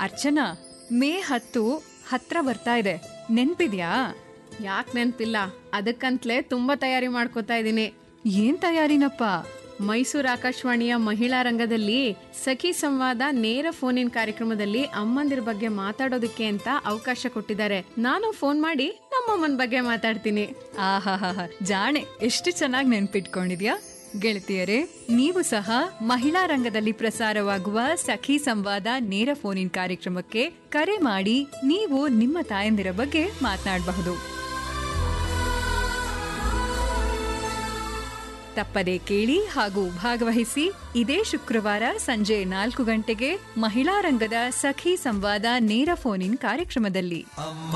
ಅರ್ಚನಾ ಮೇ ಹತ್ತು ಹತ್ರ ಬರ್ತಾ ಇದೆ ನೆನ್ಪಿದ್ಯಾ ಯಾಕೆ ನೆನ್ಪಿಲ್ಲ ಅದಕ್ಕಂತಲೇ ತುಂಬಾ ತಯಾರಿ ಮಾಡ್ಕೋತಾ ಇದ್ದೀನಿ ಏನ್ ತಯಾರಿನಪ್ಪ ಮೈಸೂರು ಆಕಾಶವಾಣಿಯ ಮಹಿಳಾ ರಂಗದಲ್ಲಿ ಸಖಿ ಸಂವಾದ ನೇರ ಫೋನ್ ಇನ್ ಕಾರ್ಯಕ್ರಮದಲ್ಲಿ ಅಮ್ಮಂದಿರ ಬಗ್ಗೆ ಮಾತಾಡೋದಕ್ಕೆ ಅಂತ ಅವಕಾಶ ಕೊಟ್ಟಿದ್ದಾರೆ ನಾನು ಫೋನ್ ಮಾಡಿ ನಮ್ಮಮ್ಮನ ಬಗ್ಗೆ ಮಾತಾಡ್ತೀನಿ ಆಹಾಹಾ ಜಾಣೆ ಎಷ್ಟು ಚೆನ್ನಾಗಿ ನೆನ್ಪಿಟ್ಕೊಂಡಿದ್ಯಾ ಗೆಳತಿಯರೇ ನೀವು ಸಹ ಮಹಿಳಾ ರಂಗದಲ್ಲಿ ಪ್ರಸಾರವಾಗುವ ಸಖಿ ಸಂವಾದ ನೇರ ಫೋನ್ ಇನ್ ಕಾರ್ಯಕ್ರಮಕ್ಕೆ ಕರೆ ಮಾಡಿ ನೀವು ನಿಮ್ಮ ತಾಯಂದಿರ ಬಗ್ಗೆ ಮಾತನಾಡಬಹುದು ತಪ್ಪದೆ ಕೇಳಿ ಹಾಗೂ ಭಾಗವಹಿಸಿ ಇದೇ ಶುಕ್ರವಾರ ಸಂಜೆ ನಾಲ್ಕು ಗಂಟೆಗೆ ಮಹಿಳಾ ರಂಗದ ಸಖಿ ಸಂವಾದ ನೇರ ಫೋನ್ ಇನ್ ಕಾರ್ಯಕ್ರಮದಲ್ಲಿ